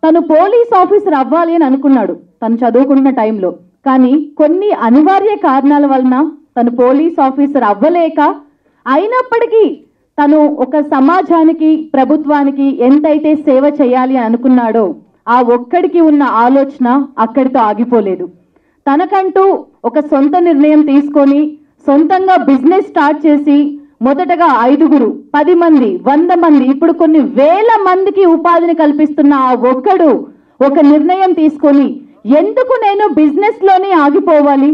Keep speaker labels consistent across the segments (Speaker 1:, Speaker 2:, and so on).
Speaker 1: తను police officer అవ్వాలి అని అనుకున్నాడు తను చదువుకుంటున్న టైంలో కానీ కొన్ని అనివార్య కారణాల వలన తను పోలీస్ ఆఫీసర్ అవ్వలేక అయినప్పటికీ తను ఒక సమాజానికి ప్రభుత్వానికి ఎంతైతే సేవ చేయాలి అని అనుకున్నాడో ఆ ఒక్కడికి ఉన్న ఆలోచన అక్కడితో ఆగిపోలేదు తనకంటూ ఒక సొంత నిర్ణయం తీసుకొని సొంతంగా బిజినెస్ స్టార్ట్ చేసి మొదటగా ఐదుగురు పది మంది వంద మంది ఇప్పుడు కొన్ని వేల మందికి ఉపాధిని కల్పిస్తున్న ఆ ఒక్కడు ఒక నిర్ణయం తీసుకొని ఎందుకు నేను బిజినెస్ లోనే ఆగిపోవాలి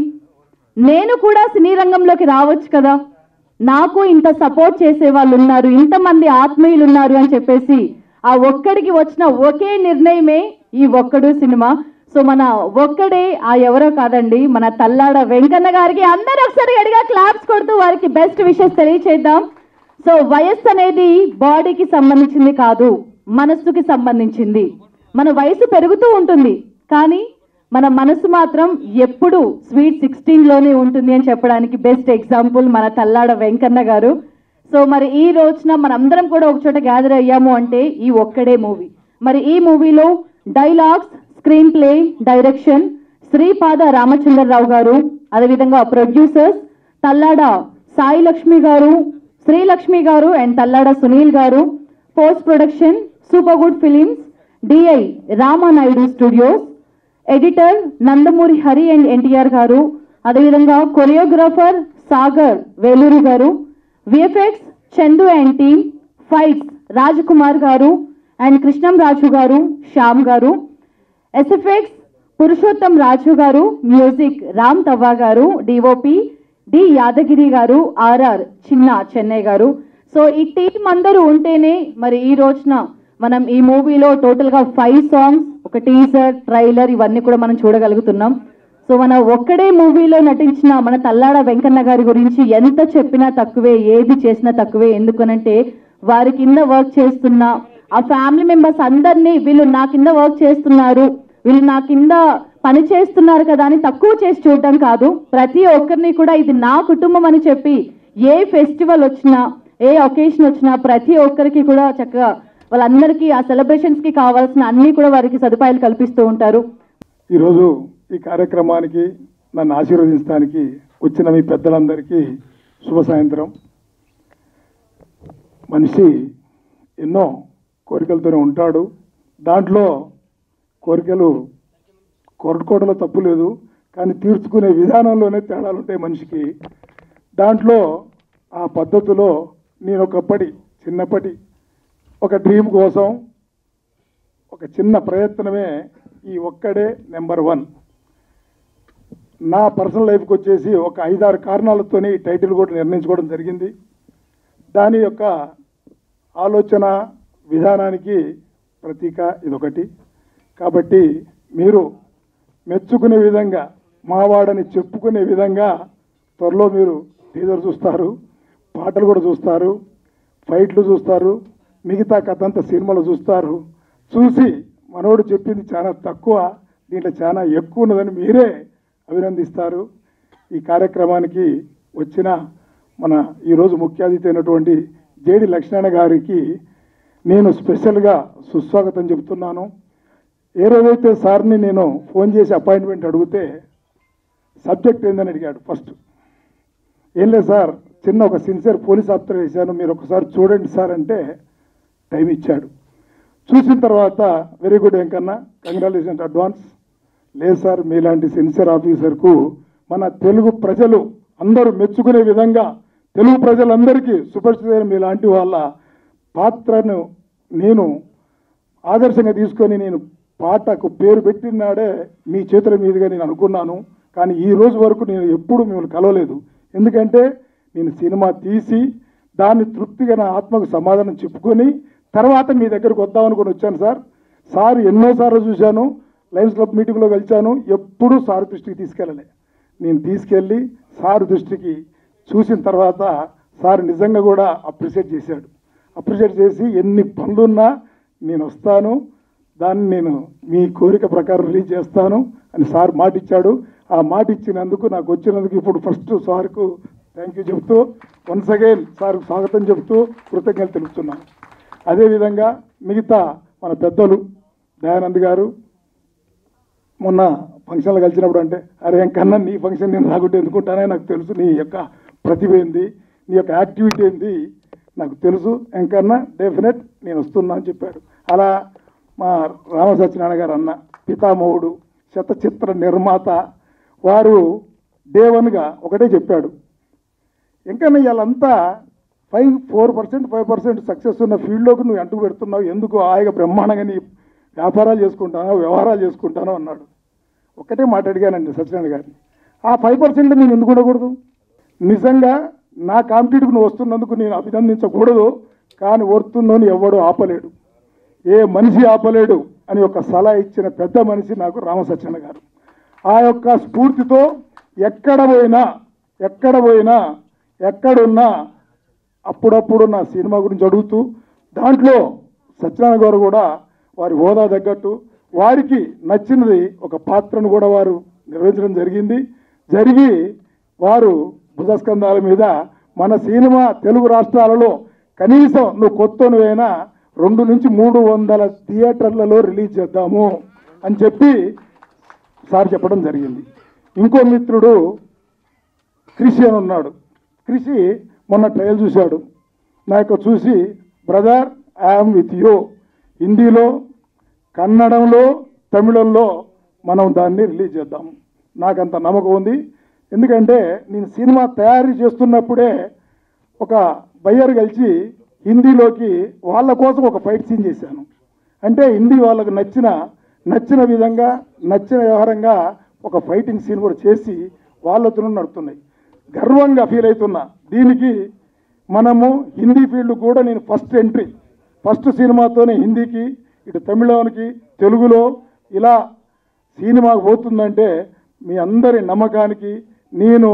Speaker 1: నేను కూడా సినీ రంగంలోకి రావచ్చు కదా నాకు ఇంత సపోర్ట్ చేసే వాళ్ళు ఉన్నారు ఇంతమంది ఆత్మీయులు ఉన్నారు అని చెప్పేసి ఆ ఒక్కడికి వచ్చిన ఒకే నిర్ణయమే ఈ ఒక్కడు సినిమా సో మన ఒక్కడే ఆ ఎవరో కాదండి మన తల్లాడ వెంకన్న గారికి అందరూ ఒకసారి గడిగా క్లాప్స్ కొడుతూ వారికి బెస్ట్ విషెస్ తెలియచేద్దాం సో వయస్సు అనేది బాడీకి సంబంధించింది కాదు మనస్సుకి సంబంధించింది మన వయసు పెరుగుతూ ఉంటుంది కానీ మన మనసు మాత్రం ఎప్పుడు స్వీట్ సిక్స్టీన్ లోనే ఉంటుంది అని చెప్పడానికి బెస్ట్ ఎగ్జాంపుల్ మన తల్లాడ వెంకన్న గారు సో మరి ఈ రోజున మనందరం కూడా ఒక చోట గ్యాదర్ అయ్యాము అంటే ఈ ఒక్కడే మూవీ మరి ఈ మూవీలో dialogues screen play direction Sripada Ramachandrarao garu అదేవిధంగా ప్రొడ్యూసర్స్ తల్లాడ సాయి లక్ష్మి గారు శ్రీలక్ష్మి గారు and Tallada Sunil garu post production super good films DI Ramanaidu studios editor Nandamuri Hari and NTR garu అదేవిధంగా choreographer Sagar Veluru garu VFX Chandu and team fights Rajkumar garu and కృష్ణం రాజు గారు శ్యామ్ గారు ఎస్ఎఫ్ఎక్స్ పురుషోత్తం రాజు గారు మ్యూజిక్ రామ్ తవ్వా గారు డిఓపి డి యాదగిరి గారు ఆర్ఆర్ చిన్న చెన్నై గారు సో ఈ టీం అందరూ ఉంటేనే మరి ఈ రోజున మనం ఈ మూవీలో టోటల్గా ఫైవ్ సాంగ్స్ ఒక టీజర్ ట్రైలర్ ఇవన్నీ కూడా మనం చూడగలుగుతున్నాం సో మన ఒక్కడే మూవీలో నటించిన మన తల్లాడ వెంకన్న గారి గురించి ఎంత చెప్పినా తక్కువే ఏది చేసినా తక్కువే ఎందుకనంటే వారి కింద వర్క్ చేస్తున్న ఆ ఫ్యామిలీ మెంబర్స్ అందరినీ వీళ్ళు నా కింద వర్క్ చేస్తున్నారు వీళ్ళు నా కింద పని చేస్తున్నారు కదా అని తక్కువ చేసి చూడటం కాదు ప్రతి ఒక్కరిని కూడా ఇది నా కుటుంబం అని చెప్పి ఏ ఫెస్టివల్ వచ్చినా ఏ ఒకేషన్ వచ్చినా ప్రతి ఒక్కరికి కూడా చక్కగా వాళ్ళందరికీ ఆ సెలబ్రేషన్స్ కి కావాల్సిన అన్ని కూడా వారికి సదుపాయాలు కల్పిస్తూ ఉంటారు
Speaker 2: ఈరోజు ఈ కార్యక్రమానికి నన్ను ఆశీర్వదించడానికి వచ్చిన మీ పెద్దలందరికీ శుభ సాయంత్రం మనిషి ఎన్నో కోరికలతోనే ఉంటాడు దాంట్లో కోరికలు కొరటుకోవడంలో తప్పు లేదు కానీ తీర్చుకునే విధానంలోనే తేడాలు ఉంటాయి మనిషికి దాంట్లో ఆ పద్ధతిలో నేను ఒకప్పటి చిన్నప్పటి ఒక డ్రీమ్ కోసం ఒక చిన్న ప్రయత్నమే ఈ ఒక్కడే నెంబర్ వన్ నా పర్సనల్ లైఫ్కి వచ్చేసి ఒక ఐదారు కారణాలతోని ఈ టైటిల్ కూడా నిర్ణయించుకోవడం జరిగింది దాని యొక్క ఆలోచన విధానానికి ప్రతీక ఇదొకటి కాబట్టి మీరు మెచ్చుకునే విధంగా మావాడని చెప్పుకునే విధంగా త్వరలో మీరు టీజర్ చూస్తారు పాటలు కూడా చూస్తారు ఫైట్లు చూస్తారు మిగతా కథ అంతా సినిమాలు చూస్తారు చూసి మనోడు చెప్పింది చాలా తక్కువ దీంట్లో చాలా ఎక్కువ ఉన్నదని మీరే అభినందిస్తారు ఈ కార్యక్రమానికి వచ్చిన మన ఈరోజు ముఖ్య అతిథి అయినటువంటి జేడి లక్ష్మణ గారికి నేను స్పెషల్గా సుస్వాగతం చెబుతున్నాను ఏ రోజైతే సార్ని నేను ఫోన్ చేసి అపాయింట్మెంట్ అడిగితే సబ్జెక్ట్ ఏందని అడిగాడు ఫస్ట్ ఏం లేదు సార్ చిన్న ఒక సిన్సియర్ పోలీస్ ఆఫీసర్ వేశాను మీరు ఒకసారి చూడండి సార్ అంటే టైం ఇచ్చాడు చూసిన తర్వాత very good Venkanna congratulation advance లేదు సార్ మీలాంటి సిన్సియర్ ఆఫీసర్కు మన తెలుగు ప్రజలు అందరూ మెచ్చుకునే విధంగా తెలుగు ప్రజలందరికీ సుపరిచితమైన మీలాంటి వాళ్ళ పాత్రను నేను ఆదర్శంగా తీసుకొని నేను పాటకు పేరు పెట్టినాడే మీ చేతుల మీదుగా నేను అనుకున్నాను కానీ ఈ రోజు వరకు నేను ఎప్పుడు మిమ్మల్ని కలవలేదు ఎందుకంటే నేను సినిమా తీసి దాన్ని తృప్తిగా నా ఆత్మకు సమాధానం చెప్పుకొని తర్వాత మీ దగ్గరకు వద్దామనుకొని వచ్చాను సార్ సార్ ఎన్నోసార్లు చూశాను లయన్స్ క్లబ్ మీటింగ్లో కలిశాను ఎప్పుడూ సార్ దృష్టికి తీసుకెళ్ళలే నేను తీసుకెళ్ళి సార్ దృష్టికి చూసిన తర్వాత సార్ నిజంగా కూడా అప్రిషియేట్ చేశాడు అప్రిషియేట్ చేసి ఎన్ని పనులున్నా నేను వస్తాను దాన్ని నేను మీ కోరిక ప్రకారం రిలీజ్ చేస్తాను అని సార్ మాట ఇచ్చాడు ఆ మాట ఇచ్చినందుకు నాకు వచ్చినందుకు ఇప్పుడు ఫస్ట్ సార్కు థ్యాంక్ యూ చెప్తూ వన్స్ అగైన్ సార్ స్వాగతం చెప్తూ కృతజ్ఞతలు తెలుపుతున్నాను అదేవిధంగా మిగతా మన పెద్దలు దయానంద్ గారు మొన్న ఫంక్షన్లో కలిసినప్పుడు అంటే అరే వెంకన్న నీ ఫంక్షన్ నేను రాకుంటే ఎందుకుంటానే నాకు తెలుసు నీ యొక్క ప్రతిభ ఏంది నీ యొక్క యాక్టివిటీ ఏంది నాకు తెలుసు వెంకన్న డెఫినెట్ నేను వస్తున్నా అని చెప్పాడు అలా మా రామ సత్యనారాయణ గారు అన్న పితామహుడు శతచిత్ర నిర్మాత వారు డే వన్గా ఒకటే చెప్పాడు ఇంకా వీళ్ళంతా five four percent five percent success ఉన్న ఫీల్డ్లోకి నువ్వు అంటుకు పెడుతున్నావు ఎందుకు హాయిగా బ్రహ్మాండంగా నీ వ్యాపారాలు చేసుకుంటానో వ్యవహారాలు చేసుకుంటానో అన్నాడు ఒక్కటే మాట అడిగానండి సత్యనారాయణ గారిని ఆ ఫైవ్ పర్సెంట్ నేను ఎందుకు ఉండకూడదు నిజంగా నా కాంపిటీట్కి నువ్వు వస్తున్నందుకు నేను అభినందించకూడదు కానీ వస్తున్నోని ఎవడు ఆపలేడు ఏ మనిషి ఆపలేడు అని ఒక సలహా ఇచ్చిన పెద్ద మనిషి నాకు రామసత్యన గారు ఆ యొక్క స్ఫూర్తితో ఎక్కడ పోయినా ఎక్కడ పోయినా ఎక్కడున్నా అప్పుడప్పుడు నా సినిమా గురించి అడుగుతూ దాంట్లో సత్యనారాయణ గారు కూడా వారి హోదా తగ్గట్టు వారికి నచ్చినది ఒక పాత్రను కూడా వారు నిర్వహించడం జరిగింది జరిగి వారు భుజస్కంధాల మీద మన సినిమా తెలుగు రాష్ట్రాలలో కనీసం నువ్వు కొత్తనువైనా రెండు నుంచి మూడు వందల థియేటర్లలో రిలీజ్ చేద్దాము అని చెప్పి సార్ చెప్పడం జరిగింది ఇంకో మిత్రుడు కృషి అని ఉన్నాడు కృషి మొన్న ట్రయల్ చూశాడు నాకు చూసి బ్రదర్ ఐఎమ్ విత్ యూ హిందీలో కన్నడంలో తమిళంలో మనం దాన్ని రిలీజ్ చేద్దాము నాకు అంత నమ్మకం ఉంది ఎందుకంటే నేను సినిమా తయారు చేస్తున్నప్పుడే ఒక బయ్యర్ కలిసి హిందీలోకి వాళ్ళ కోసం ఒక ఫైట్ సీన్ చేశాను అంటే హిందీ వాళ్ళకు నచ్చిన నచ్చిన విధంగా నచ్చిన వ్యవహారంగా ఒక ఫైటింగ్ సీన్ కూడా చేసి వాళ్ళతో నడుతున్నాయి గర్వంగా ఫీల్ అవుతున్నా దీనికి మనము హిందీ ఫీల్డ్ కూడా నేను ఫస్ట్ ఎంట్రీ ఫస్ట్ సినిమాతోనే హిందీకి ఇటు తమిళానికి తెలుగులో ఇలా సినిమాకు పోతుందంటే మీ అందరి నమ్మకానికి నేను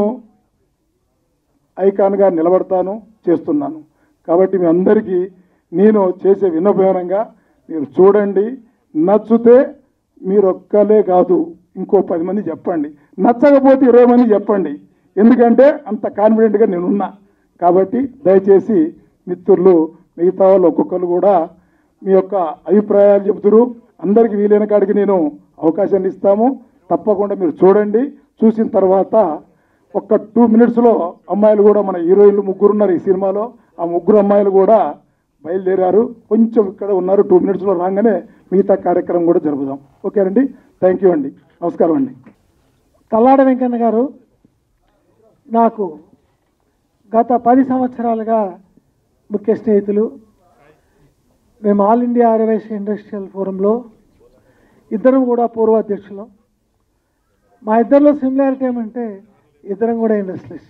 Speaker 2: ఐకాన్గా నిలబడతాను చేస్తున్నాను కాబట్టి మీ అందరికీ నేను చేసే విన్నపనంగా మీరు చూడండి నచ్చితే మీరు ఒక్కలే కాదు ఇంకో పది మంది చెప్పండి నచ్చకపోతే ఇరవై మంది చెప్పండి ఎందుకంటే అంత కాన్ఫిడెంట్గా నేను ఉన్నా కాబట్టి దయచేసి మిత్రులు మిగతా వాళ్ళు ఒక్కొక్కరు కూడా మీ యొక్క అభిప్రాయాలు చెబుతురు అందరికీ వీలైన కాడికి నేను అవకాశాన్ని ఇస్తాము తప్పకుండా మీరు చూడండి చూసిన తర్వాత ఒక్క టూ మినిట్స్లో అమ్మాయిలు కూడా మన హీరోయిన్లు ముగ్గురు ఉన్నారు ఈ సినిమాలో ఆ ముగ్గురు అమ్మాయిలు కూడా బయలుదేరారు కొంచెం ఇక్కడ ఉన్నారు టూ మినిట్స్లో రాగానే మిగతా కార్యక్రమం కూడా జరుపుదాం ఓకేనండి థ్యాంక్ యూ అండి నమస్కారం అండి
Speaker 3: తల్లాడ వెంకన్న గారు నాకు గత పది సంవత్సరాలుగా ముఖ్య స్నేహితులు మేము ఆల్ ఇండియా ఆర్యవైశ్య ఇండస్ట్రియల్ ఫోరంలో ఇద్దరం కూడా పూర్వ అధ్యక్షులం మా ఇద్దరిలో సిమిలారిటీ ఏమంటే ఇద్దరం కూడా ఇండస్ట్రీస్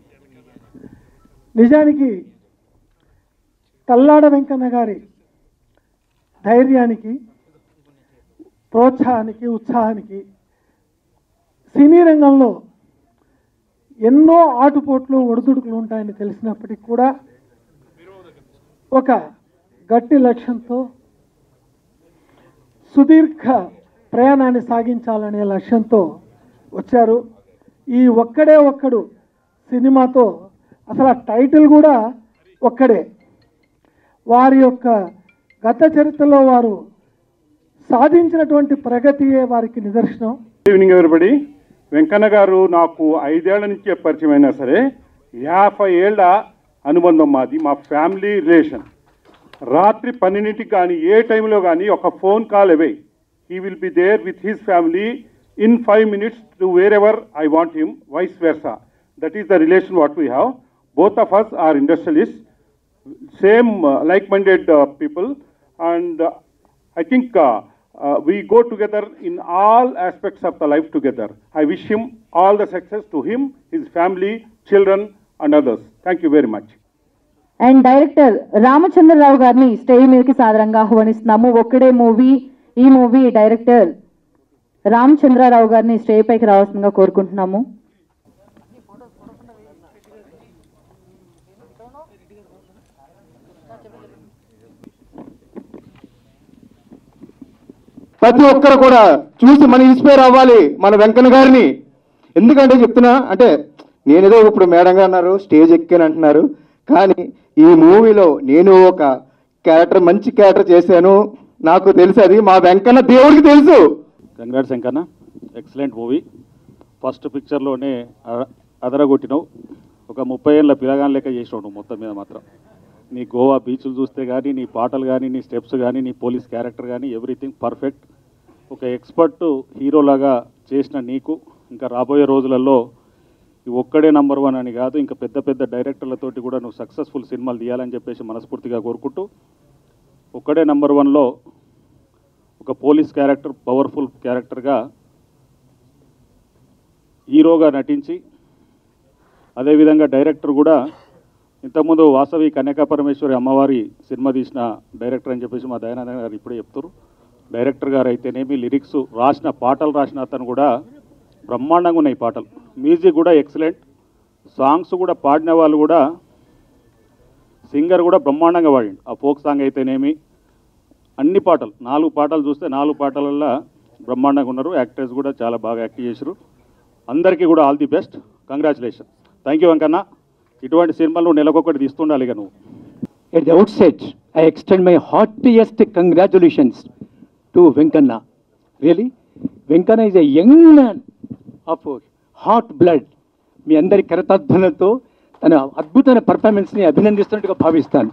Speaker 3: నిజానికి తల్లాడ వెంకన్న గారి ధైర్యానికి ప్రోత్సాహానికి ఉత్సాహానికి సినీ రంగంలో ఎన్నో ఆటుపోట్లు ఒడిదుడుకులు ఉంటాయని తెలిసినప్పటికీ కూడా ఒక గట్టి లక్ష్యంతో సుదీర్ఘ ప్రయాణాన్ని సాగించాలనే లక్ష్యంతో వచ్చారు ఈ ఒక్కడే ఒక్కడు సినిమాతో అసలు ఆ టైటిల్ కూడా ఒక్కడే వారి యొక్క గత చరిత్రలో వారు సాధించినటువంటి ప్రగతియే వారికి నిదర్శనం
Speaker 4: గుడ్ ఈవినింగ్ ఎవరిబడి వెంకన్న గారు నాకు ఐదేళ్ల నుంచే పరిచయం అయినా సరే యాభై ఏళ్ల అనుబంధం మాది మా ఫ్యామిలీ రిలేషన్ రాత్రి పన్నెండింటికి కానీ ఏ టైంలో కానీ ఒక phone call away he will be there with his family in five minutes to wherever I want him vice versa that is the relation what we have both of us are industrialist same uh, like-minded uh, people, and uh, I think uh, uh, we go together in all aspects of the life together. I wish him all the success to him, his family, children, and others. Thank you very much.
Speaker 1: And director Ramachandrarao గారిని stage మీదకి సాదరంగా ఆహ్వానిస్తున్నాము ఒక్కడే movie ఈ movie director Ramachandrarao గారిని stage పైకి రావాల్సిందిగా కోరుకుంటున్నాము
Speaker 5: ప్రతి ఒక్కరు కూడా చూసి మన ఇన్స్పైర్ అవ్వాలి మన వెంకన్న గారిని ఎందుకంటే చెప్తున్నా అంటే నేనేదో ఇప్పుడు మేడం గారు అన్నారు స్టేజ్ ఎక్కాను అంటున్నారు కానీ ఈ మూవీలో నేను ఒక క్యారెక్టర్ మంచి క్యారెక్టర్ చేశాను నాకు తెలుసు అది మా వెంకన్న దేవుడికి తెలుసు
Speaker 6: congrats Venkanna excellent movie first పిక్చర్లోనే అ- అదరగొట్టినావు ఒక ముప్పై ఏళ్ళ పిలగాన్ లెక్క చేసినావు నువ్వు మొత్తం మీద మాత్రం నీ గోవా బీచ్లు చూస్తే కానీ నీ పాటలు కానీ నీ స్టెప్స్ కానీ నీ పోలీస్ క్యారెక్టర్ కానీ ఎవ్రీథింగ్ పర్ఫెక్ట్ ఒక ఎక్స్పర్ట్ హీరోలాగా చేసిన నీకు ఇంకా రాబోయే రోజులలో ఈ ఒక్కడే నంబర్ వన్ అని కాదు ఇంకా పెద్ద పెద్ద డైరెక్టర్లతోటి కూడా నువ్వు సక్సెస్ఫుల్ సినిమాలు తీయాలని చెప్పేసి మనస్ఫూర్తిగా కోరుకుంటూ ఒక్కడే నంబర్ వన్లో ఒక పోలీస్ క్యారెక్టర్ పవర్ఫుల్ క్యారెక్టర్గా హీరోగా నటించి అదేవిధంగా డైరెక్టర్ కూడా ఇంతకుముందు వాసవి కన్యకా పరమేశ్వరి అమ్మవారి సినిమా తీసిన డైరెక్టర్ అని చెప్పేసి మా దయానంద గారు ఇప్పుడే చెప్తారు డైరెక్టర్ గారు అయితేనేమి లిరిక్స్ రాసిన పాటలు రాసిన అతను కూడా బ్రహ్మాండంగా ఉన్నాయి పాటలు మ్యూజిక్ కూడా ఎక్సలెంట్ సాంగ్స్ కూడా పాడిన వాళ్ళు కూడా సింగర్ కూడా బ్రహ్మాండంగా పాడిండు ఆ ఫోక్ సాంగ్ అయితేనేమి అన్ని పాటలు నాలుగు పాటలు చూస్తే నాలుగు పాటలల్లో బ్రహ్మాండంగా ఉన్నారు యాక్టర్స్ కూడా చాలా బాగా యాక్ట్ చేశారు అందరికీ కూడా all the best congratulation thank you Venkanna ఇటువంటి సినిమాలు నువ్వు నెలకొకటి తీస్తుండాలి ఇక నువ్వు
Speaker 7: At the outset, I extend my heartiest congratulations to Venkana. Really, Venkana is a young man of hot blood మీ అందరి కరతాధ్వనతో తన అద్భుతమైన పర్ఫార్మెన్స్ని అభినందిస్తున్నట్టుగా భావిస్తాను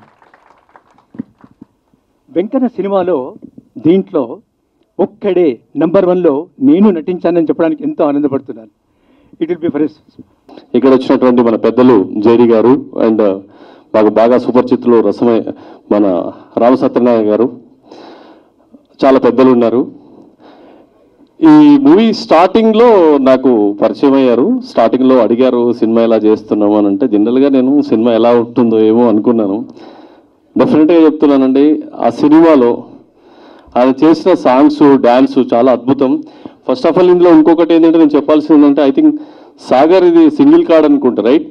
Speaker 7: వెంకన్న సినిమాలో దీంట్లో ఒక్కడే నంబర్ వన్లో నేను నటించానని చెప్పడానికి ఎంతో ఆనందపడుతున్నాను ఇట్ విల్ బి ఫర్
Speaker 8: ఇక్కడ వచ్చినటువంటి మన పెద్దలు జైడి గారు అండ్ బాగా బాగా సుపరిచితులు రసమయ మన రామ సత్యనారాయణ గారు చాలా పెద్దలు ఉన్నారు ఈ మూవీ స్టార్టింగ్ లో నాకు పరిచయం అయ్యారు స్టార్టింగ్ లో అడిగారు సినిమా ఎలా చేస్తున్నాము అని అంటే జనరల్ గా నేను సినిమా ఎలా ఉంటుందో ఏమో అనుకున్నాను డెఫినెట్ గా చెప్తున్నానండి ఆ సినిమాలో ఆయన చేసిన సాంగ్స్ డ్యాన్స్ చాలా అద్భుతం ఫస్ట్ ఆఫ్ ఆల్ ఇందులో ఇంకొకటి ఏంటంటే నేను చెప్పాల్సింది ఏంటంటే ఐ థింక్ సాగర్ ఇది సింగిల్ కార్డ్ అనుకుంటా రైట్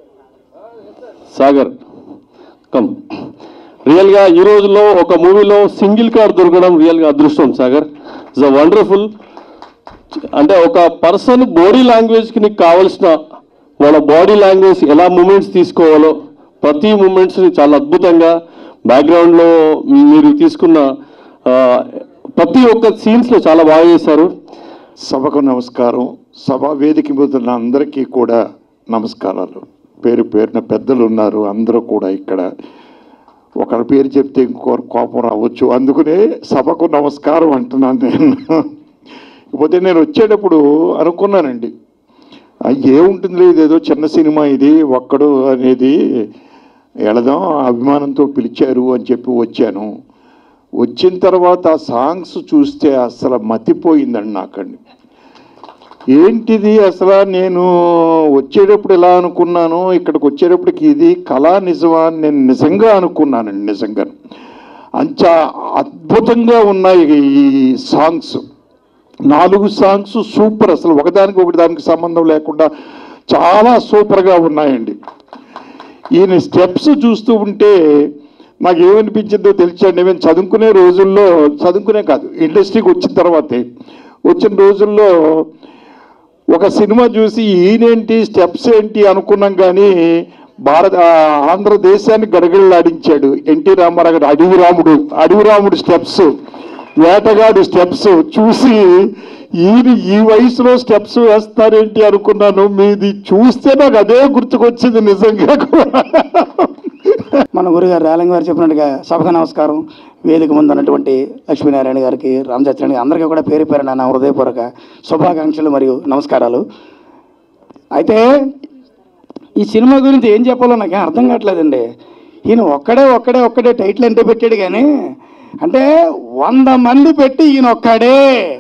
Speaker 8: సాగర్ కమ్ రియల్గా ఈ రోజులో ఒక మూవీలో సింగిల్ కార్డ్ దొరకడం రియల్గా అదృష్టం సాగర్ ఇట్స్ అ వండర్ఫుల్ అంటే ఒక పర్సన్ బాడీ లాంగ్వేజ్కి నీకు కావాల్సిన వాళ్ళ బాడీ లాంగ్వేజ్ ఎలా మూమెంట్స్ తీసుకోవాలో ప్రతి మూమెంట్స్ని చాలా అద్భుతంగా బ్యాక్గ్రౌండ్లో మీరు తీసుకున్న ఆ, ప్రతి ఒక్క సీన్స్లో చాలా బాగా చేశారు
Speaker 9: సభకు నమస్కారం సభా వేదిక మీద ఉన్న అందరికీ కూడా నమస్కారాలు పేరు పేరున పెద్దలు ఉన్నారు అందరూ కూడా ఇక్కడ ఒకరి పేరు చెప్తే ఇంకొకరు కోపం రావచ్చు అందుకనే సభకు నమస్కారం అంటున్నాను నేను ఇకపోతే నేను వచ్చేటప్పుడు అనుకున్నానండి ఆ, ఏముంటుంది ఇదేదో చిన్న సినిమా ఇది ఒక్కడు అనేది వెళదాం అభిమానంతో పిలిచారు అని చెప్పి వచ్చాను వచ్చిన తర్వాత ఆ సాంగ్స్ చూస్తే అసలు మతిపోయిందండి నాకండి ఏంటిది అసలు నేను వచ్చేటప్పుడు ఎలా అనుకున్నాను ఇక్కడికి వచ్చేటప్పటికి ఇది కళా నిజమా అని నేను నిజంగా అనుకున్నానండి నిజంగా అంత అద్భుతంగా ఉన్నాయి ఈ సాంగ్స్ నాలుగు సాంగ్స్ సూపర్ అసలు ఒకదానికి ఒకటి దానికి సంబంధం లేకుండా చాలా సూపర్గా ఉన్నాయండి ఈయన స్టెప్స్ చూస్తూ ఉంటే నాకు ఏమనిపించిందో తెలిసండి మేము చదువుకునే రోజుల్లో చదువుకునే కాదు ఇండస్ట్రీకి వచ్చిన తర్వాతే వచ్చిన రోజుల్లో ఒక సినిమా చూసి ఈయనేంటి స్టెప్స్ ఏంటి అనుకున్నాం కానీ భారత ఆ, ఆంధ్రదేశాన్ని గడగడలాడించాడు ఎన్టీ రామారావు గారు అడవి రాముడు అడవి రాముడు స్టెప్స్ వేటగాడు స్టెప్స్ చూసి ఈయన ఈ వయసులో స్టెప్స్ వేస్తారేంటి అనుకున్నాను మీది చూస్తే నాకు అదే గుర్తుకొచ్చింది నిజంగా కూడా
Speaker 10: మన గురుగారు రాలంగి గారు చెప్పినట్టుగా సభకు నమస్కారం వేదిక ముందు ఉన్నటువంటి లక్ష్మీనారాయణ గారికి రామచంద్రని అందరికీ కూడా పేరు పేరున నా హృదయపూర్వక శుభాకాంక్షలు మరియు నమస్కారాలు అయితే ఈ సినిమా గురించి ఏం చెప్పాలో నాకు అర్థం కావట్లేదండి ఈయన ఒక్కడే ఒక్కడే ఒక్కడే టైటిల్ అంటే పెట్టాడు కానీ అంటే వంద మంది పెట్టి ఈయన ఒక్కడే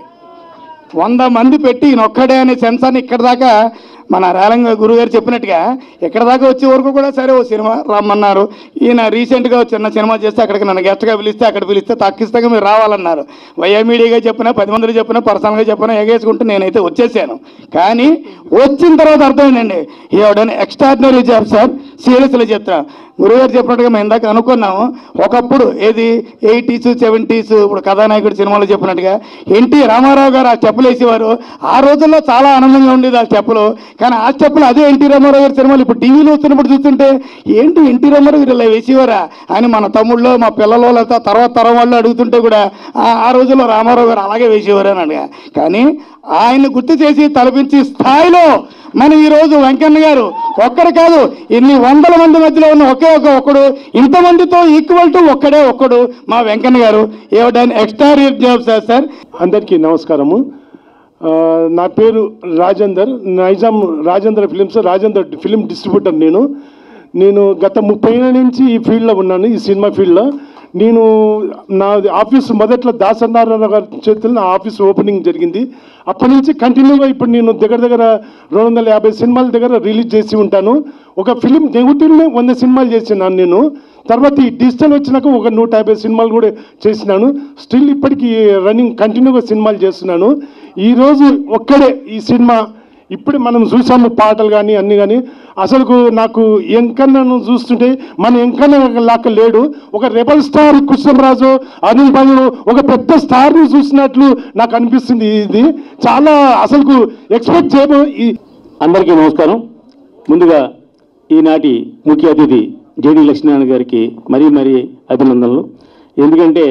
Speaker 10: వంద మంది పెట్టి ఈయన ఒక్కడే అనే సెన్సార్ని ఇక్కడ దాకా మన రేలంగ గురుగారు చెప్పినట్టుగా ఇక్కడ దాకా వచ్చే వరకు కూడా సరే ఓ సినిమా రమ్మన్నారు ఈయన రీసెంట్గా ఓ చిన్న సినిమా చేస్తే అక్కడికి నన్ను గెస్ట్గా పిలిస్తే అక్కడ పిలిస్తే తక్కిస్తాగా మీరు రావాలన్నారు వైఏ మీడియాగా చెప్పినా పది మందికి చెప్పినా పర్సనల్గా చెప్పినా ఎగేసుకుంటూ నేనైతే వచ్చేసాను కానీ వచ్చిన తర్వాత అర్థమైందండి ఈవిడని ఎక్స్ట్రాడినరీ జాబ్ సార్ సీరియస్లో చెప్తా గురుగారు చెప్పినట్టుగా మేము ఇందాక అనుకున్నాము ఒకప్పుడు ఏది ఎయిటీస్ సెవెంటీస్ ఇప్పుడు కథానాయకుడు సినిమాలో చెప్పినట్టుగా ఎన్టీ రామారావు గారు ఆ చెప్పులు వేసేవారు ఆ రోజుల్లో చాలా ఆనందంగా ఉండేది ఆ చెప్పులు కానీ ఆ చెప్పులు అదే ఎన్టీ రామారావు గారి సినిమాలు ఇప్పుడు టీవీలో వస్తున్నప్పుడు చూస్తుంటే ఏంటి ఎన్టీ రామారావు గారు ఇలా వేసేవారా అని మన తమ్ముళ్ళు మా పిల్లలు లేకపోతే తర్వాత తరం వాళ్ళు అడుగుతుంటే కూడా ఆ- ఆ రోజుల్లో రామారావు గారు అలాగే వేసేవారు అని అడిగా కానీ ఆయన్ని గుర్తు చేసి తలపించి స్థాయిలో మన ఈరోజు వెంకన్న గారు ఒక్కడు కాదు ఇన్ని వందల మంది మధ్యలో ఉన్న ఒకే ఒక ఒక్కడు ఇంతమందితో ఈక్వల్ టు ఒక్కడే ఒక్కడు మా వెంకన్న గారు ఏవడానికి ఎక్స్ట్రా జాబ్ సార్ సార్
Speaker 11: అందరికీ నమస్కారము ఆ, నా పేరు Rajender Nizam Rajender films Rajender film distributor నేను నేను గత ముప్పై ఏళ్ళ నుంచి ఈ ఫీల్డ్లో ఉన్నాను ఈ సినిమా ఫీల్డ్లో నేను నా ఆఫీస్ మొదట్లో దాసనారాయణ గారి చేతుల్లో నా ఆఫీస్ ఓపెనింగ్ జరిగింది అప్పటి నుంచి కంటిన్యూగా ఇప్పుడు నేను దగ్గర దగ్గర రెండు వందల యాభై సినిమాల దగ్గర రిలీజ్ చేసి ఉంటాను ఒక ఫిలిం నెగిటివ్నే వంద సినిమాలు చేసినాను నేను తర్వాత ఈ డిజిటల్ వచ్చినాక ఒక నూట యాభై సినిమాలు కూడా చేసినాను స్టిల్ ఇప్పటికీ రన్నింగ్ కంటిన్యూగా సినిమాలు చేస్తున్నాను ఈరోజు ఒక్కడే ఈ సినిమా ఇప్పుడు మనం చూసాము పాటలు కానీ అన్నీ కానీ అసలు నాకు ఎంకన్నను చూస్తుంటే మన ఎంకన్న లాక్క లేడు ఒక రెబల్ స్టార్ కృష్ణరాజు అనిల్ బాబు ఒక పెద్ద స్టార్ని చూసినట్లు నాకు అనిపిస్తుంది ఇది చాలా అసలు ఎక్స్పెక్ట్ చేయము ఈ
Speaker 7: అందరికీ నమస్కారం ముందుగా ఈనాటి ముఖ్య అతిథి జేడి లక్ష్మీనారాయణ గారికి మరీ మరీ అభినందనలు ఎందుకంటే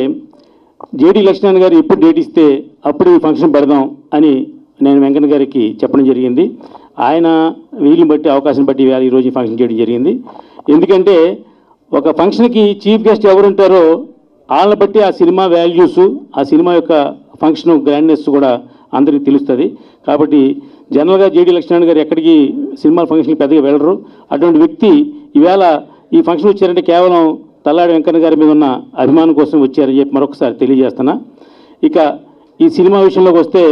Speaker 7: జేడి లక్ష్మీనారాయణ గారు ఎప్పుడు డేట్ ఇస్తే అప్పుడు ఈ ఫంక్షన్ పెడదాం అని నేను వెంకన్న గారికి చెప్పడం జరిగింది ఆయన వీలుని బట్టి అవకాశం బట్టి వేళ ఈరోజు ఈ ఫంక్షన్ చేయడం జరిగింది ఎందుకంటే ఒక ఫంక్షన్కి చీఫ్ గెస్ట్ ఎవరు ఉంటారో వాళ్ళని బట్టి ఆ సినిమా వాల్యూస్ ఆ సినిమా యొక్క ఫంక్షన్ గ్రాండ్నెస్ కూడా అందరికీ తెలుస్తుంది కాబట్టి జనరల్గా జేడీ లక్ష్మణ్ గారు ఎక్కడికి సినిమా ఫంక్షన్కి పెద్దగా వెళ్ళరు అటువంటి వ్యక్తి ఈవేళ ఈ ఫంక్షన్ వచ్చారంటే కేవలం తల్లాడి వెంకన్న గారి మీద ఉన్న అభిమానం కోసం వచ్చారని చెప్పి మరొకసారి తెలియజేస్తున్నా ఇక ఈ సినిమా విషయంలోకి వస్తే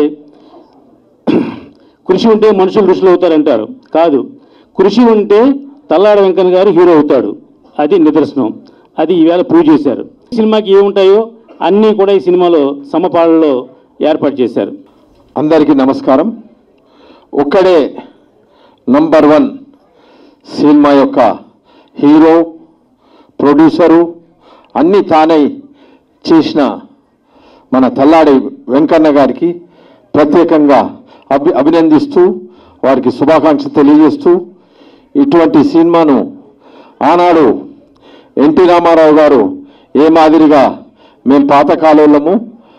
Speaker 7: కృషి ఉంటే మనుషులు ఋషులు అవుతారంటారు కాదు కృషి ఉంటే తల్లాడ వెంకన్న గారు హీరో అవుతాడు అది నిదర్శనం అది ఈవేళ ప్రూవ్ చేశారు ఈ సినిమాకి ఏముంటాయో అన్నీ కూడా ఈ సినిమాలో సమపాళ్ళలో ఏర్పాటు చేశారు
Speaker 5: అందరికీ నమస్కారం ఒక్కడే నంబర్ వన్ సినిమా యొక్క హీరో ప్రొడ్యూసరు అన్నీ తానై చేసిన మన తల్లాడి వెంకన్న గారికి ప్రత్యేకంగా అభి అభినందిస్తూ వారికి శుభాకాంక్షలు తెలియజేస్తూ ఇటువంటి సినిమాను ఆనాడు ఎన్టీ రామారావు గారు ఏ మాదిరిగా మేము పాతకాలంలో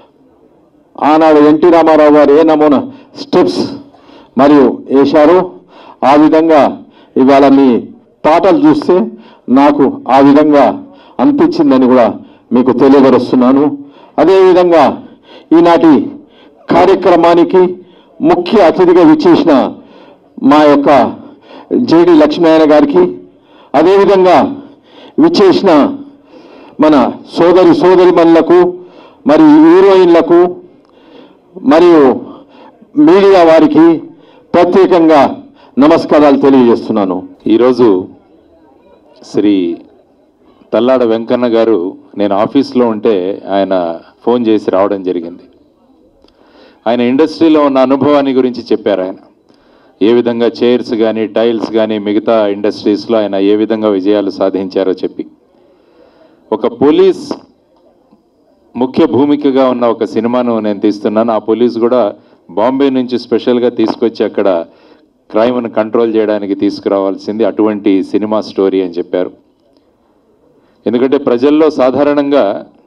Speaker 5: ఆనాడు ఎన్టీ రామారావు గారు ఏ నమూనా స్టెప్స్ మరియు వేశారో ఆ విధంగా ఇవాళ మీ పాటలు చూస్తే నాకు ఆ విధంగా అనిపించిందని కూడా మీకు తెలియపరుస్తున్నాను అదేవిధంగా ఈనాటి కార్యక్రమానికి ముఖ్య అతిథిగా విచ్చేసిన మా యొక్క జేడి లక్ష్మీనారాయణ గారికి అదేవిధంగా విచ్చేసిన మన సోదరి సోదరిమణులకు మరియు హీరోయిన్లకు మరియు మీడియా వారికి ప్రత్యేకంగా నమస్కారాలు తెలియజేస్తున్నాను
Speaker 12: ఈరోజు శ్రీ తల్లాడ వెంకన్న గారు నేను ఆఫీస్లో ఉంటే ఆయన ఫోన్ చేసి రావడం జరిగింది ఆయన ఇండస్ట్రీలో ఉన్న అనుభవాన్ని గురించి చెప్పారు ఆయన ఏ విధంగా చైర్స్ కానీ టైల్స్ కానీ మిగతా ఇండస్ట్రీస్లో ఆయన ఏ విధంగా విజయాలు సాధించారో చెప్పి ఒక పోలీస్ ముఖ్య భూమికగా ఉన్న ఒక సినిమాను నేను తీస్తున్నాను ఆ పోలీస్ కూడా బాంబే నుంచి స్పెషల్గా తీసుకొచ్చి అక్కడ క్రైమ్ను కంట్రోల్ చేయడానికి తీసుకురావాల్సింది అటువంటి సినిమా స్టోరీ అని చెప్పారు ఎందుకంటే ప్రజల్లో సాధారణంగా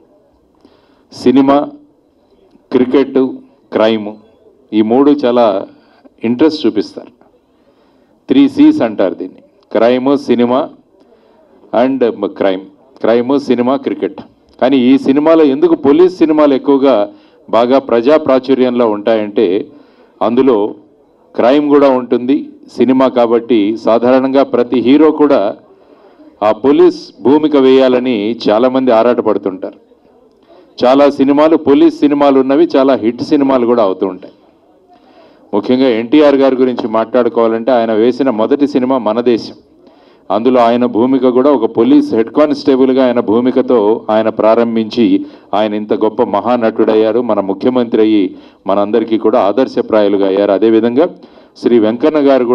Speaker 12: సినిమా క్రికెట్ క్రైము ఈ మూడు చాలా ఇంట్రెస్ట్ చూపిస్తారు త్రీ సీస్ అంటారు దీన్ని క్రైము సినిమా అండ్ క్రైమ్ క్రైము సినిమా క్రికెట్ కానీ ఈ సినిమాలో ఎందుకు పోలీస్ సినిమాలు ఎక్కువగా బాగా ప్రజా ప్రాచుర్యంలో ఉంటాయంటే అందులో క్రైమ్ కూడా ఉంటుంది సినిమా కాబట్టి సాధారణంగా ప్రతి హీరో కూడా ఆ పోలీస్ భూమిక వేయాలని చాలామంది ఆరాటపడుతుంటారు చాలా సినిమాలు పోలీస్ సినిమాలు ఉన్నవి చాలా హిట్ సినిమాలు కూడా అవుతూ ఉంటాయి ముఖ్యంగా ఎన్టీఆర్ గారి గురించి మాట్లాడుకోవాలంటే ఆయన వేసిన మొదటి సినిమా మన దేశం అందులో ఆయన భూమిక కూడా ఒక పోలీస్ హెడ్ కానిస్టేబుల్గా ఆయన భూమికతో ఆయన ప్రారంభించి ఆయన ఇంత గొప్ప మహానటుడయ్యారు మన ముఖ్యమంత్రి అయ్యి మనందరికీ కూడా ఆదర్శప్రాయాలుగా అయ్యారు అదేవిధంగా శ్రీ వెంకన్న గారు కూడా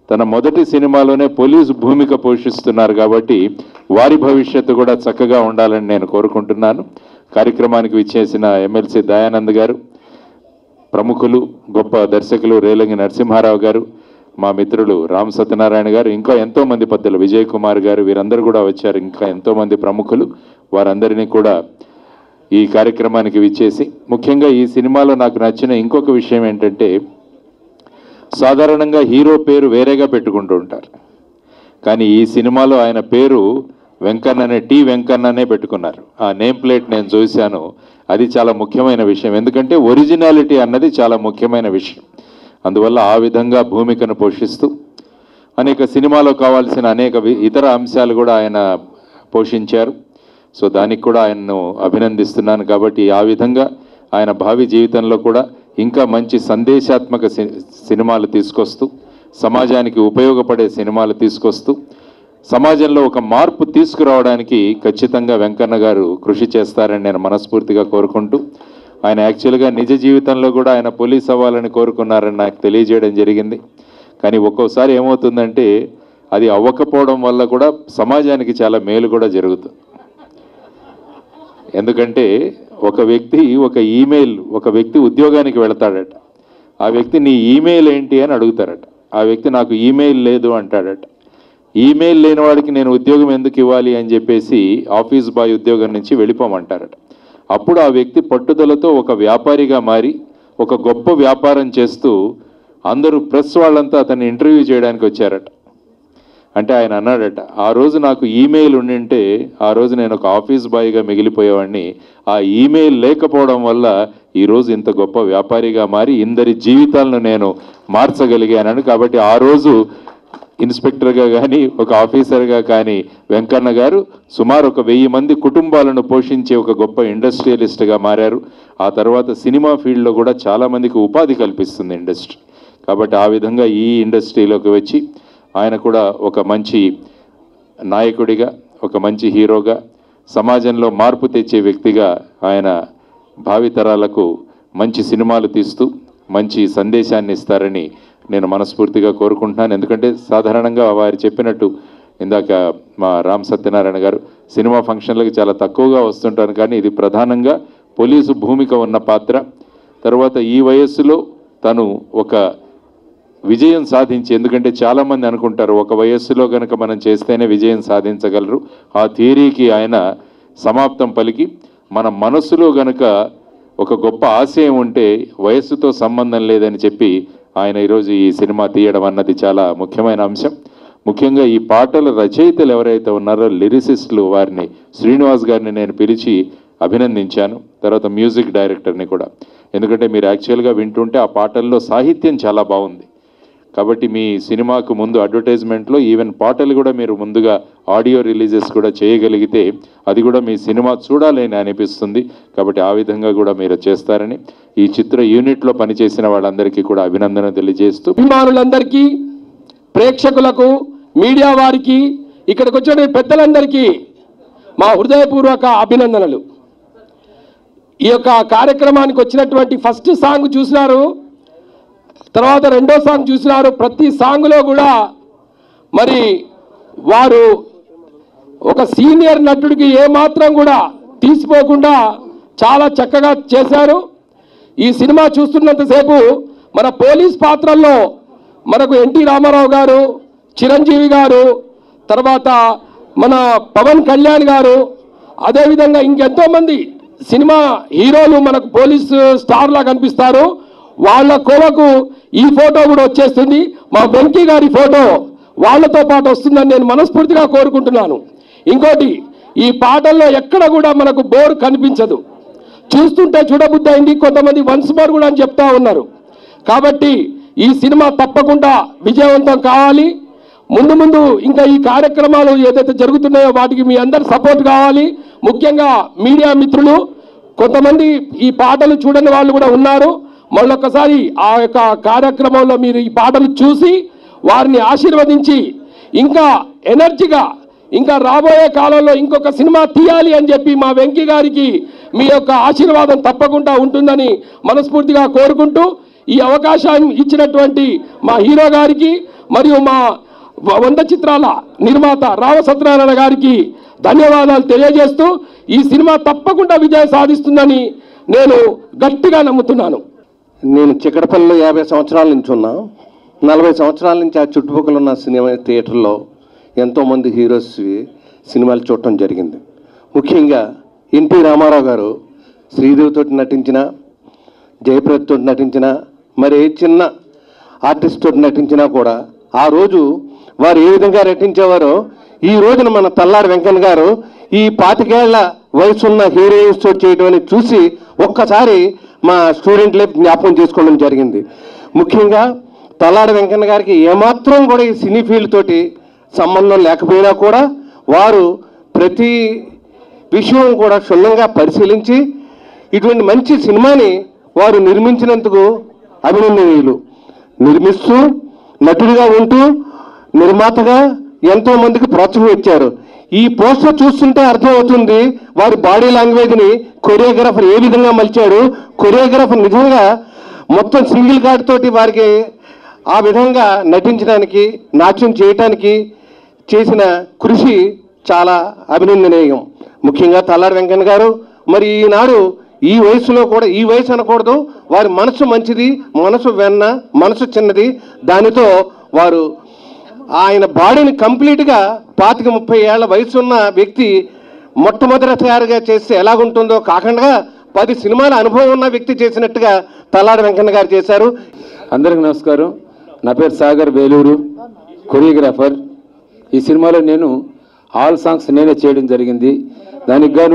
Speaker 12: తన మొదటి సినిమాలోనే పోలీసు భూమిక పోషిస్తున్నారు కాబట్టి వారి భవిష్యత్తు కూడా చక్కగా ఉండాలని నేను కోరుకుంటున్నాను కార్యక్రమానికి విచ్చేసిన ఎమ్మెల్సీ దయానంద్ గారు ప్రముఖులు గొప్ప దర్శకులు రేలంగి నరసింహారావు గారు మా మిత్రులు రామ్ సత్యనారాయణ గారు ఇంకా ఎంతో మంది పెద్దలు విజయ్ కుమార్ గారు వీరందరూ కూడా వచ్చారు ఇంకా ఎంతో మంది ప్రముఖులు వారందరినీ కూడా ఈ కార్యక్రమానికి విచ్చేసి ముఖ్యంగా ఈ సినిమాలో నాకు నచ్చిన ఇంకొక విషయం ఏంటంటే సాధారణంగా హీరో పేరు వేరేగా పెట్టుకుంటూ ఉంటారు కానీ ఈ సినిమాలో ఆయన పేరు వెంకన్ననే టి వెంకన్ననే పెట్టుకున్నారు ఆ నేమ్ ప్లేట్ నేను చూశాను అది చాలా ముఖ్యమైన విషయం ఎందుకంటే ఒరిజినాలిటీ అన్నది చాలా ముఖ్యమైన విషయం అందువల్ల ఆ విధంగా భూమికను పోషిస్తూ అనేక సినిమాలో కావాల్సిన అనేక వి- ఇతర అంశాలు కూడా ఆయన పోషించారు సో దానికి కూడా ఆయన్ను అభినందిస్తున్నాను కాబట్టి ఆ విధంగా ఆయన భావి జీవితంలో కూడా ఇంకా మంచి సందేశాత్మక సి- సినిమాలు తీసుకొస్తూ సమాజానికి ఉపయోగపడే సినిమాలు తీసుకొస్తూ సమాజంలో ఒక మార్పు తీసుకురావడానికి ఖచ్చితంగా వెంకన్న గారు కృషి చేస్తారని నేను మనస్ఫూర్తిగా కోరుకుంటూ ఆయన యాక్చువల్గా నిజ జీవితంలో కూడా ఆయన పోలీస్ అవ్వాలని కోరుకున్నారని నాకు తెలియజేయడం జరిగింది కానీ ఒక్కోసారి ఏమవుతుందంటే అది అవ్వకపోవడం వల్ల కూడా సమాజానికి చాలా మేలు కూడా జరుగుతుంది ఎందుకంటే ఒక వ్యక్తి ఒక ఈమెయిల్ ఒక వ్యక్తి ఉద్యోగానికి వెళతాడట ఆ వ్యక్తి నీ ఈమెయిల్ ఏంటి అని అడుగుతారట ఆ వ్యక్తి నాకు ఈమెయిల్ లేదు అంటాడట ఈమెయిల్ లేని వాడికి నేను ఉద్యోగం ఎందుకు ఇవ్వాలి అని చెప్పేసి ఆఫీస్ బాయ్ ఉద్యోగం నుంచి వెళ్ళిపోమంటారట అప్పుడు ఆ వ్యక్తి పట్టుదలతో ఒక వ్యాపారిగా మారి ఒక గొప్ప వ్యాపారం చేస్తూ అందరూ ప్రెస్ వాళ్ళంతా అతన్ని ఇంటర్వ్యూ చేయడానికి వచ్చారట అంటే ఆయన అన్నాడట ఆ రోజు నాకు ఈమెయిల్ ఉండింటే ఆ రోజు నేను ఒక ఆఫీస్ బాయ్గా మిగిలిపోయేవాడిని ఆ ఈమెయిల్ లేకపోవడం వల్ల ఈరోజు ఇంత గొప్ప వ్యాపారిగా మారి ఇందరి జీవితాలను నేను మార్చగలిగానని కాబట్టి ఆ రోజు ఇన్స్పెక్టర్గా కానీ ఒక ఆఫీసర్గా కానీ వెంకన్న గారు సుమారు ఒక వెయ్యి మంది కుటుంబాలను పోషించే ఒక గొప్ప ఇండస్ట్రియలిస్ట్గా మారారు ఆ తర్వాత సినిమా ఫీల్డ్లో కూడా చాలామందికి ఉపాధి కల్పిస్తుంది ఇండస్ట్రీ కాబట్టి ఆ విధంగా ఈ ఇండస్ట్రీలోకి వచ్చి ఆయన కూడా ఒక మంచి నాయకుడిగా ఒక మంచి హీరోగా సమాజంలో మార్పు తెచ్చే వ్యక్తిగా ఆయన భావితరాలకు మంచి సినిమాలు తీస్తూ మంచి సందేశాన్ని ఇస్తారని నేను మనస్ఫూర్తిగా కోరుకుంటున్నాను ఎందుకంటే సాధారణంగా వారు చెప్పినట్టు ఇందాక మా రామ్ సత్యనారాయణ గారు సినిమా ఫంక్షన్లకు చాలా తక్కువగా వస్తుంటాను కానీ ఇది ప్రధానంగా పోలీసు భూమిక ఉన్న పాత్ర తర్వాత ఈ వయస్సులో తను ఒక విజయం సాధించి ఎందుకంటే చాలామంది అనుకుంటారు ఒక వయస్సులో కనుక మనం చేస్తేనే విజయం సాధించగలరు ఆ థియరీకి ఆయన సమాప్తం పలికి మన మనస్సులో గనుక ఒక గొప్ప ఆశయం ఉంటే వయస్సుతో సంబంధం లేదని చెప్పి ఆయన ఈరోజు ఈ సినిమా తీయడం అన్నది చాలా ముఖ్యమైన అంశం ముఖ్యంగా ఈ పాటల రచయితలు ఎవరైతే ఉన్నారో లిరిసిస్టులు వారిని శ్రీనివాస్ గారిని నేను పిలిచి అభినందించాను తర్వాత మ్యూజిక్ డైరెక్టర్ని కూడా ఎందుకంటే మీరు యాక్చువల్గా వింటుంటే ఆ పాటల్లో సాహిత్యం చాలా బాగుంది కాబట్టి మీ సినిమాకు ముందు అడ్వర్టైజ్మెంట్లో ఈవెన్ పాటలు కూడా మీరు ముందుగా ఆడియో రిలీజెస్ కూడా చేయగలిగితే అది కూడా మీ సినిమా చూడాలి అని అనిపిస్తుంది కాబట్టి ఆ విధంగా కూడా మీరు చేస్తారని ఈ చిత్ర యూనిట్లో పనిచేసిన వాళ్ళందరికీ కూడా అభినందన తెలియజేస్తూ
Speaker 13: అభిమానులందరికీ ప్రేక్షకులకు మీడియా వారికి ఇక్కడికి వచ్చిన పెద్దలందరికీ మా హృదయపూర్వక అభినందనలు ఈ యొక్క కార్యక్రమానికి వచ్చినటువంటి ఫస్ట్ సాంగ్ చూసినారు తర్వాత రెండో సాంగ్ చూసినారు ప్రతి సాంగ్లో కూడా మరి వారు ఒక సీనియర్ నటుడికి ఏమాత్రం కూడా తీసిపోకుండా చాలా చక్కగా చేశారు ఈ సినిమా చూస్తున్నంతసేపు మన పోలీస్ పాత్రల్లో మనకు ఎన్టీ రామారావు గారు చిరంజీవి గారు తర్వాత మన పవన్ కళ్యాణ్ గారు అదేవిధంగా ఇంకెంతో మంది సినిమా హీరోలు మనకు పోలీస్ స్టార్లా కనిపిస్తారు వాళ్ళ కోవకు ఈ ఫోటో కూడా వచ్చేస్తుంది మా వెంకీ గారి ఫోటో వాళ్ళతో పాటు వస్తుందని నేను మనస్ఫూర్తిగా కోరుకుంటున్నాను ఇంకోటి ఈ పాటల్లో ఎక్కడ కూడా మనకు బోర్ కనిపించదు చూస్తుంటే చూడబుద్ధి అయింది కొంతమంది వన్స్ మోర్ కూడా అని చెప్తా ఉన్నారు కాబట్టి ఈ సినిమా తప్పకుండా విజయవంతం కావాలి ముందు ముందు ఇంకా ఈ కార్యక్రమాలు ఏదైతే జరుగుతున్నాయో వాటికి మీ అందరి సపోర్ట్ కావాలి ముఖ్యంగా మీడియా మిత్రులు కొంతమంది ఈ పాటలు చూడని వాళ్ళు కూడా ఉన్నారు మళ్ళొక్కసారి ఆ యొక్క కార్యక్రమంలో మీరు ఈ పాటలు చూసి వారిని ఆశీర్వదించి ఇంకా ఎనర్జీగా ఇంకా రాబోయే కాలంలో ఇంకొక సినిమా తీయాలి అని చెప్పి మా వెంకీ గారికి మీ యొక్క ఆశీర్వాదం తప్పకుండా ఉంటుందని మనస్ఫూర్తిగా కోరుకుంటూ ఈ అవకాశం ఇచ్చినటువంటి మా హీరో గారికి మరియు మా వ- వంద చిత్రాల నిర్మాత రావ సత్యనారాయణ గారికి ధన్యవాదాలు తెలియజేస్తూ ఈ సినిమా తప్పకుండా విజయం సాధిస్తుందని నేను గట్టిగా నమ్ముతున్నాను
Speaker 14: నేను చిక్కడపల్లిలో యాభై సంవత్సరాల నుంచి ఉన్నా నలభై సంవత్సరాల నుంచి ఆ చుట్టుపక్కల ఉన్న సినిమా థియేటర్లో ఎంతోమంది హీరోస్ సినిమాలు చూడటం జరిగింది ముఖ్యంగా ఎన్టీ రామారావు గారు శ్రీదేవితో నటించిన జయప్రదతో నటించిన మరి ఏ చిన్న ఆర్టిస్ట్ తోటి నటించినా కూడా ఆ రోజు వారు ఏ విధంగా నటించేవారో ఈ రోజున మన తల్లారి వెంకన్న గారు ఈ పాతికేళ్ల వయసున్న హీరోయిన్స్ తోటి చేయడం అనేది చూసి ఒక్కసారి మా స్టూడెంట్ లైఫ్ జ్ఞాపకం చేసుకోవడం జరిగింది ముఖ్యంగా తల్లాడి వెంకన్న గారికి ఏమాత్రం కూడా ఈ సినీ ఫీల్డ్ తోటి సంబంధం లేకపోయినా కూడా వారు ప్రతి విషయం కూడా క్షుణ్ణంగా పరిశీలించి ఇటువంటి మంచి సినిమాని వారు నిర్మించినందుకు అభినందనీయులు నిర్మిస్తూ నటుడిగా ఉంటూ నిర్మాతగా ఎంతో మందికి ప్రోత్సాహం ఇచ్చారు ఈ పోస్టర్ చూస్తుంటే అర్థమవుతుంది వారి బాడీ లాంగ్వేజ్ని కొరియోగ్రాఫర్ ఏ విధంగా మలిచాడు కొరియోగ్రాఫర్ నిజంగా మొత్తం సింగిల్ కార్డ్ తోటి వారికి ఆ విధంగా నటించడానికి నాట్యం చేయటానికి చేసిన కృషి చాలా అభినందనీయం ముఖ్యంగా తల్లాడి వెంకన్న గారు మరి ఈనాడు ఈ వయసులో కూడా ఈ వయసు అనకూడదు వారి మనసు మంచిది మనసు వెన్న మనసు చిన్నది దానితో వారు ఆయన బాడీని కంప్లీట్గా పాతిక ముప్పై ఏళ్ల వయసున్న వ్యక్తి మొట్టమొదటిసారిగా చేస్తే ఎలాగుంటుందో కాకుండా పది సినిమాల అనుభవం ఉన్న వ్యక్తి చేసినట్టుగా తల్లాడి వెంకన్న గారు చేశారు
Speaker 15: అందరికి నమస్కారం నా పేరు సాగర్ వేలూరు కొరియోగ్రాఫర్ ఈ సినిమాలో నేను ఆల్ సాంగ్స్ నేనే చేయడం జరిగింది దానికి గాను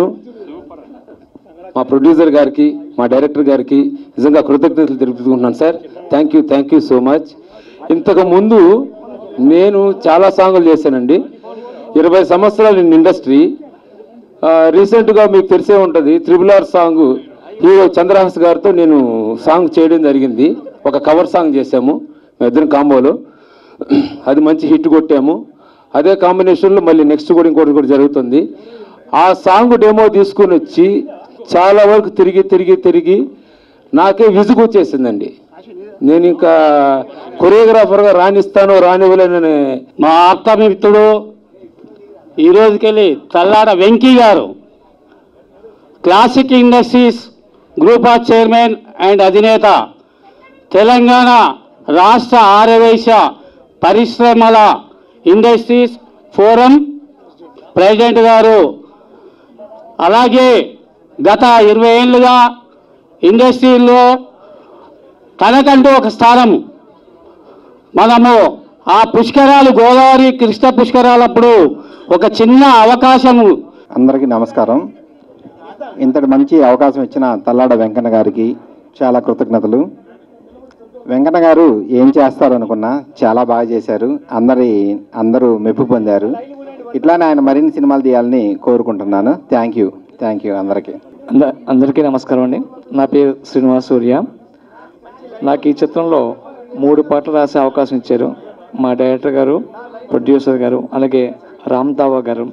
Speaker 15: మా ప్రొడ్యూసర్ గారికి మా డైరెక్టర్ గారికి నిజంగా కృతజ్ఞతలు తెలుపుకుంటున్నాను sir thank you thank you so much ఇంతకు ముందు నేను చాలా సాంగులు చేశానండి ఇరవై సంవత్సరాలు ఇన్ ఇండస్ట్రీ రీసెంట్గా మీకు తెలిసే ఉంటుంది triple R song hero Chandrahaas గారితో నేను సాంగ్ చేయడం జరిగింది ఒక కవర్ సాంగ్ చేశాము మేము ఇద్దరం కాంబోలో అది మంచి హిట్ కొట్టాము అదే కాంబినేషన్లో మళ్ళీ నెక్స్ట్ కూడా ఇంకోటి కూడా జరుగుతుంది ఆ సాంగ్ డెమో తీసుకుని వచ్చి చాలా వరకు తిరిగి తిరిగి తిరిగి నాకే విసుగు వచ్చేసిందండి నేను ఇంకా కొరియోగ్రాఫర్గా రాణిస్తానో రానివ్వలేనని
Speaker 16: మా అక్క మిత్రుడు ఈ రోజుకెళ్ళి Tallada Venky garu classic industries group of chairman and అధినేత తెలంగాణ రాష్ట్ర ఆరవేశ పరిశ్రమల ఇండస్ట్రీస్ ఫోరం ప్రెసిడెంట్ గారు అలాగే గత ఇరవై ఏళ్ళుగా ఇండస్ట్రీలో తనకంటూ ఒక స్థానం మనము ఆ పుష్కరాలు గోదావరి కృష్ణ పుష్కరాలప్పుడు ఒక చిన్న అవకాశము
Speaker 5: అందరికీ నమస్కారం ఇంతటి మంచి అవకాశం ఇచ్చిన తల్లాడ వెంకన్న గారికి చాలా కృతజ్ఞతలు వెంకన్న గారు ఏం చేస్తారు అనుకున్నా చాలా బాగా చేశారు అందరి అందరూ మెప్పు పొందారు ఇట్లానే ఆయన మరిన్ని సినిమాలు తీయాలని కోరుకుంటున్నాను థ్యాంక్ యూ థ్యాంక్ యూ అందరికీ
Speaker 17: అంద అందరికీ నమస్కారం అండి నా పేరు శ్రీనివాస్ సూర్య నాకు ఈ చిత్రంలో మూడు పాటలు రాసే అవకాశం ఇచ్చారు మా డైరెక్టర్ గారు ప్రొడ్యూసర్ గారు అలాగే రామ్ దావా గారు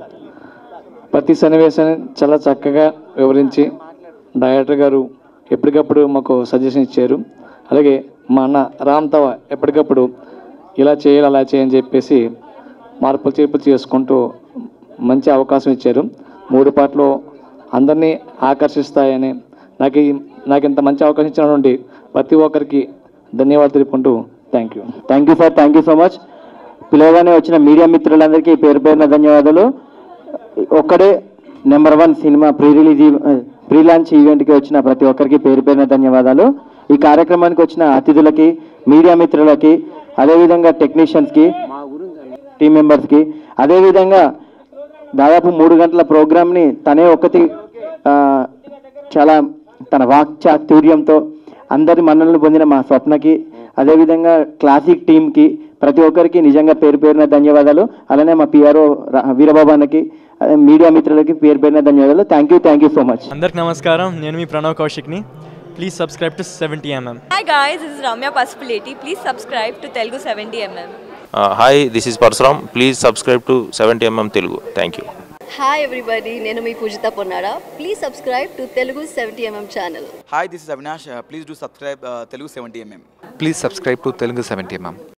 Speaker 17: ప్రతి సన్నివేశాన్ని చాలా చక్కగా వివరించి డైరెక్టర్ గారు ఎప్పటికప్పుడు మాకు సజెషన్ ఇచ్చారు అలాగే మా అన్న రామ్ దావా ఎప్పటికప్పుడు ఇలా చేయాలి అలా చేయని చెప్పేసి మార్పులు చేర్పులు చేసుకుంటూ మంచి అవకాశం ఇచ్చారు మూడు పాటలు అందరినీ ఆకర్షిస్తాయని నాకు ఈ- నాకు ఇంత మంచి అవకాశం ఇచ్చినటువంటి ప్రతి ఒక్కరికి ధన్యవాదాలు తెలుపుకుంటూ thank you
Speaker 5: thank you sir thank you so much పిలవగానే వచ్చిన మీడియా మిత్రులందరికీ పేరు పేరున ధన్యవాదాలు ఒక్కడే నెంబర్ వన్ సినిమా ప్రీ రిలీజ్ ప్రీ లాంచ్ ఈవెంట్కి వచ్చిన ప్రతి ఒక్కరికి పేరు పేరున ధన్యవాదాలు ఈ కార్యక్రమానికి వచ్చిన అతిథులకి మీడియా మిత్రులకి అదేవిధంగా టెక్నీషియన్స్కి టీం మెంబర్స్కి అదేవిధంగా దాదాపు మూడు గంటల ప్రోగ్రామ్ని తనే ఒకటి ఆ, చాలా తన వాక్చాతుర్యంతో అందరి మన్ననలు పొందిన మా స్వప్నకి అదేవిధంగా క్లాసిక్ టీంకి ప్రతి ఒక్కరికి నిజంగా పేరు పేరున ధన్యవాదాలు అలానే మా పిఆర్ఓ వీరబాబు అన్నకి అదే మీడియా మిత్రులకి పేరు పేరున ధన్యవాదాలు thank you thank you so much
Speaker 18: అందరికి నమస్కారం నేను మీ ప్రణవ్ కౌశిక్ని please subscribe to seventy MM
Speaker 19: Hi guys, this is Ramya Pasupuleti. Please subscribe to Telugu 70mm.
Speaker 20: Hi this is Parashuram please subscribe to seventy MM Telugu thank you
Speaker 21: hi everybody నేను మీ Poojitha Ponnada please subscribe to Telugu seventy MM channel
Speaker 22: Hi, this is Avinash. Uh, please do subscribe uh, Telugu 70mm.
Speaker 23: Please subscribe to Telugu 70 mm.